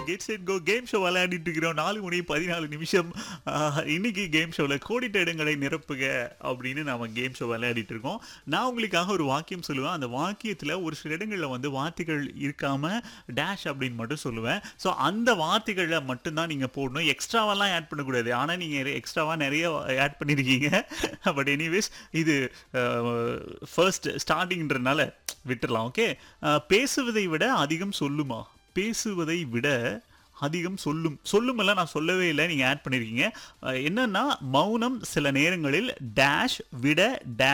get set go game show விளையாடிட்டு இருக்கிறோம் நாலு மணி பதினாலு நிமிஷம் ஆஹ், இன்னைக்கு கேம் ஷோவில் கோடிட்ட இடங்களை நிரப்புக அப்படின்னு நாம கேம் ஷோ விளையாடிட்டு இருக்கோம் நான் உங்களுக்காக ஒரு வாக்கியம் சொல்லுவேன் அந்த வாக்கியத்தில் ஒரு சில இடங்களில் வந்து வார்த்தைகள் இருக்காம டேஷ் அப்படின்னு மட்டும் சொல்லுவேன் ஸோ அந்த வார்த்தைகளை மட்டும்தான் நீங்கள் போடணும் எக்ஸ்ட்ராவெல்லாம் ஆட் பண்ணக்கூடாது ஆனால் நீங்கள் எக்ஸ்ட்ராவாக நிறைய ஆட் பண்ணியிருக்கீங்க பட் எனிவேஸ் இது ஃபர்ஸ்ட் ஸ்டார்டிங்ன்றனால விட்டுறலாம் ஓகே பேசுவதை விட அதிகம் சொல்லுமா பேசுவதை விட அதிகம் சொல்லும் சொல்லுமெல்லாம் நான் சொல்லவே இல்லை நீங்கள் ஆட் பண்ணியிருக்கீங்க அஹ், என்னன்னா மௌனம் சில நேரங்களில் டேஷ் விட டேஷ்